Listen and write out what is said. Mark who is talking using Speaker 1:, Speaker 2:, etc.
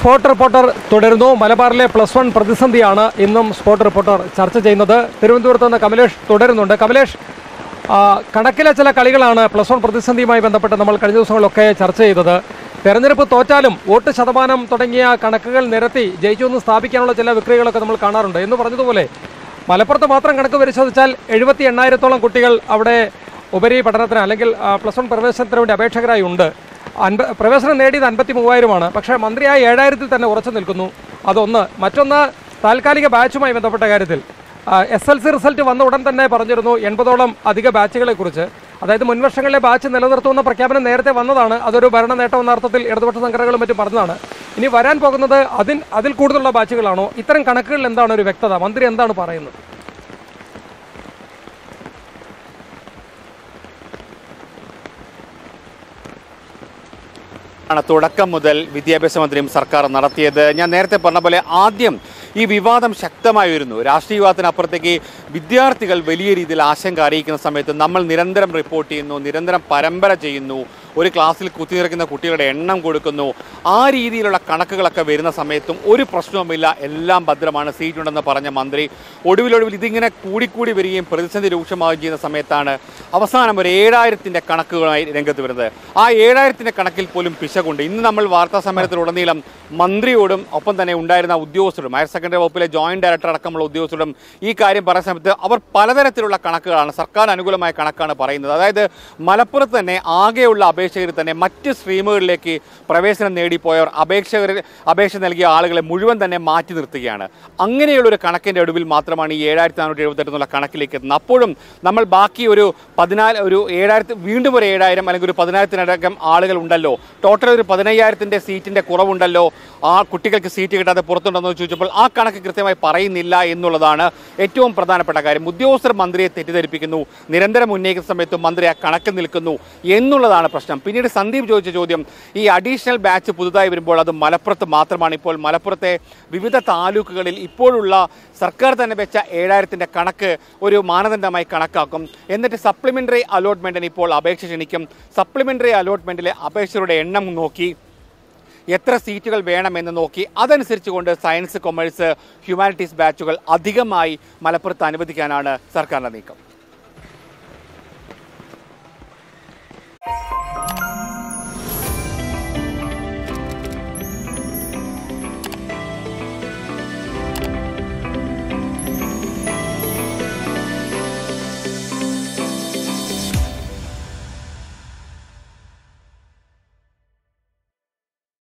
Speaker 1: spot reporter തുടരുന്നു മലബാറിലെ plus one പ്രതിസന്ധിയാണ് ഇന്നും സ്പോട്ട് റിപ്പോർട്ടർ ചർച്ച ചെയ്യുന്നത് തിരുവനന്തപുരത്ത് നിന്ന് കമലേഷ് തുടരുന്നുണ്ട് കമലേഷ് ആ, കണക്കിലെ ചില കളികളാണ് പ്ലസ് വൺ പ്രതിസന്ധിയുമായി ബന്ധപ്പെട്ട് നമ്മൾ കഴിഞ്ഞ ദിവസങ്ങളിലൊക്കെ ചർച്ച ചെയ്തത് തെരഞ്ഞെടുപ്പ് തോറ്റാലും വോട്ട് ശതമാനം തുടങ്ങിയ കണക്കുകൾ നിരത്തി ജയിച്ചു എന്ന് സ്ഥാപിക്കാനുള്ള ചില വിക്രികളൊക്കെ നമ്മൾ കാണാറുണ്ട് എന്ന് പറഞ്ഞതുപോലെ മലപ്പുറത്ത് മാത്രം കണക്ക് പരിശോധിച്ചാൽ എഴുപത്തി എണ്ണായിരത്തോളം കുട്ടികൾ അവിടെ ഉപരി പഠനത്തിന് അല്ലെങ്കിൽ ആ, പ്ലസ് വൺ പ്രവേശനത്തിന് വേണ്ടി അപേക്ഷകരായി ഉണ്ട് അൻപ പ്രവേശനം നേടിയത് അൻപത്തി മൂവായിരമാണ് പക്ഷേ മന്ത്രിയായ ഏഴായിരത്തിൽ തന്നെ ഉറച്ചു നിൽക്കുന്നു അതൊന്ന് മറ്റൊന്ന് താൽക്കാലിക ബാച്ചുമായി ബന്ധപ്പെട്ട കാര്യത്തിൽ എസ് എൽ സി റിസൾട്ട് വന്ന ഉടൻ തന്നെ പറഞ്ഞിരുന്നു എൺപതോളം അധിക ബാച്ചുകളെ കുറിച്ച് അതായത് മുൻവർഷങ്ങളിലെ ബാച്ച് നിലനിർത്തുമെന്ന പ്രഖ്യാപനം നേരത്തെ വന്നതാണ് അതൊരു ഭരണ നേട്ടം എന്ന അർത്ഥത്തിൽ ഇടതുപക്ഷ സംഘടനകളും മറ്റും പറഞ്ഞതാണ് ഇനി വരാൻ പോകുന്നത് അതിൽ അതിൽ കൂടുതലുള്ള ബാച്ചുകളാണോ ഇത്തരം കണക്കുകളിൽ എന്താണ് ഒരു വ്യക്തത മന്ത്രി എന്താണ് പറയുന്നത്
Speaker 2: ആണ് തുടക്കം മുതൽ വിദ്യാഭ്യാസ മന്ത്രിയും സർക്കാർ നടത്തിയത് ഞാൻ നേരത്തെ പറഞ്ഞ പോലെ ആദ്യം ഈ വിവാദം ശക്തമായി വരുന്നു രാഷ്ട്രീയ വിവാദത്തിനപ്പുറത്തേക്ക് വിദ്യാർത്ഥികൾ വലിയ രീതിയിൽ ആശങ്ക അറിയിക്കുന്ന സമയത്ത് നമ്മൾ നിരന്തരം റിപ്പോർട്ട് ചെയ്യുന്നു നിരന്തരം പരമ്പര ചെയ്യുന്നു ഒരു ക്ലാസ്സിൽ കുത്തിനിറക്കുന്ന കുട്ടികളുടെ എണ്ണം കൊടുക്കുന്നു ആ രീതിയിലുള്ള കണക്കുകളൊക്കെ വരുന്ന സമയത്തും ഒരു പ്രശ്നവുമില്ല എല്ലാം ഭദ്രമാണ് സീറ്റ് ഉണ്ടെന്ന് പറഞ്ഞ മന്ത്രി ഒടുവിലൊടുവിൽ ഇതിങ്ങനെ കൂടിക്കൂടി വരികയും പ്രതിസന്ധി രൂക്ഷമാവുകയും ചെയ്യുന്ന സമയത്താണ് അവസാനം ഒരു ഏഴായിരത്തിൻ്റെ കണക്കുകളായി രംഗത്ത് വരുന്നത് ആ ഏഴായിരത്തിൻ്റെ കണക്കിൽ പോലും പിശകുണ്ട് ഇന്ന് നമ്മൾ വാർത്താ സമ്മേളനത്തിലുടനീളം മന്ത്രിയോടും ഒപ്പം തന്നെ ഉണ്ടായിരുന്ന ഉദ്യോഗസ്ഥരും ഹയർ സെക്കൻഡറി വകുപ്പിലെ ജോയിന്റ് ഡയറക്ടർ അടക്കമുള്ള ഉദ്യോഗസ്ഥരും ഈ കാര്യം പറയുന്ന സമയത്ത് അവർ പലതരത്തിലുള്ള കണക്കുകളാണ് സർക്കാർ അനുകൂലമായ കണക്കാണ് പറയുന്നത് അതായത് മലപ്പുറത്ത് തന്നെ ആകെയുള്ള അപേക്ഷകരിൽ തന്നെ മറ്റ് സ്ട്രീമുകളിലേക്ക് പ്രവേശനം നേടിപ്പോയവർ അപേക്ഷകർ അപേക്ഷ നൽകിയ ആളുകളെ മുഴുവൻ തന്നെ മാറ്റി നിർത്തുകയാണ് അങ്ങനെയുള്ള ഒരു കണക്കിൻ്റെ ഒടുവിൽ മാത്രമാണ് ഈ ഏഴായിരത്തി നാനൂറ്റി എഴുപത്തെട്ട് എന്നുള്ള കണക്കിലേക്ക് എത്തുന്നത് അപ്പോഴും നമ്മൾ ബാക്കി ഒരു പതിനാല് ഒരു ഏഴായിരത്തി വീണ്ടും ഒരു ഏഴായിരം അല്ലെങ്കിൽ ഒരു പതിനായിരത്തിനടക്കം ആളുകൾ ഉണ്ടല്ലോ ടോട്ടൽ ഒരു പതിനയ്യായിരത്തിൻ്റെ സീറ്റിൻ്റെ കുറവുണ്ടല്ലോ ആ കുട്ടികൾക്ക് സീറ്റ് കിട്ടാതെ പുറത്തുണ്ടെന്ന് ചോദിച്ചപ്പോൾ ആ കണക്ക് കൃത്യമായി പറയുന്നില്ല എന്നുള്ളതാണ് ഏറ്റവും പ്രധാനപ്പെട്ട കാര്യം ഉദ്യോഗസ്ഥർ മന്ത്രിയെ തെറ്റിദ്ധരിപ്പിക്കുന്നു നിരന്തരം ഉന്നയിക്കുന്ന സമയത്ത് മന്ത്രി ആ കണക്ക് നിൽക്കുന്നു എന്നുള്ളതാണ് പ്രശ്നം പിന്നീട് സന്ദീപ് ചോദിച്ച ചോദ്യം ഈ അഡീഷണൽ ബാച്ച് പുതുതായി വരുമ്പോൾ അത് മലപ്പുറത്ത് മാത്രമാണ് ഇപ്പോൾ മലപ്പുറത്തെ വിവിധ താലൂക്കുകളിൽ ഇപ്പോഴുള്ള സർക്കാർ തന്നെ വെച്ച ഏഴായിരത്തിൻ്റെ കണക്ക് ഒരു മാനദണ്ഡമായി കണക്കാക്കും എന്നിട്ട് സപ്ലിമെൻ്ററി അലോട്ട്മെൻറ്റിന് ഇപ്പോൾ അപേക്ഷ ക്ഷണിക്കും സപ്ലിമെൻ്ററി അലോട്ട്മെൻറ്റിലെ അപേക്ഷകരുടെ എണ്ണം നോക്കി എത്ര സീറ്റുകൾ വേണമെന്ന് നോക്കി അതനുസരിച്ചുകൊണ്ട് സയൻസ് കൊമേഴ്സ് ഹ്യൂമാനിറ്റീസ് ബാച്ചുകൾ അധികമായി മലപ്പുറത്ത് അനുവദിക്കാനാണ് സർക്കാരിൻ്റെ നീക്കം